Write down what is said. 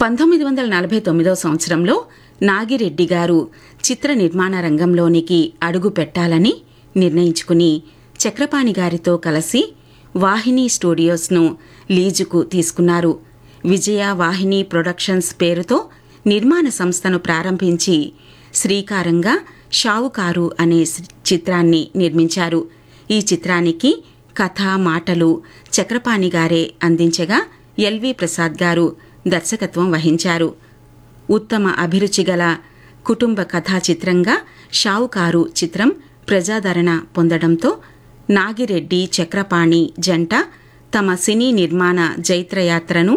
పంతొమ్మిది వందల నలభై తొమ్మిదో సంవత్సరంలో నాగిరెడ్డి గారు చిత్ర నిర్మాణ రంగంలోనికి అడుగు పెట్టాలని నిర్ణయించుకుని చక్రపాణి గారితో కలిసి వాహిని స్టూడియోస్ను లీజుకు తీసుకున్నారు విజయ వాహిని ప్రొడక్షన్స్ పేరుతో నిర్మాణ సంస్థను ప్రారంభించి శ్రీకారంగా షావుకారు అనే స్- చిత్రాన్ని నిర్మించారు ఈ చిత్రానికి కథ మాటలు చక్రపాణి గారే అందించగా ఎల్వి ప్రసాద్ గారు దర్శకత్వం వహించారు ఉత్తమ అభిరుచి గల కుటుంబ కథా చిత్రంగా షావుకారు చిత్రం ప్రజాదరణ పొందడంతో నాగిరెడ్డి చక్రపాణి జంట తమ సినీ నిర్మాణ జైత్రయాత్రను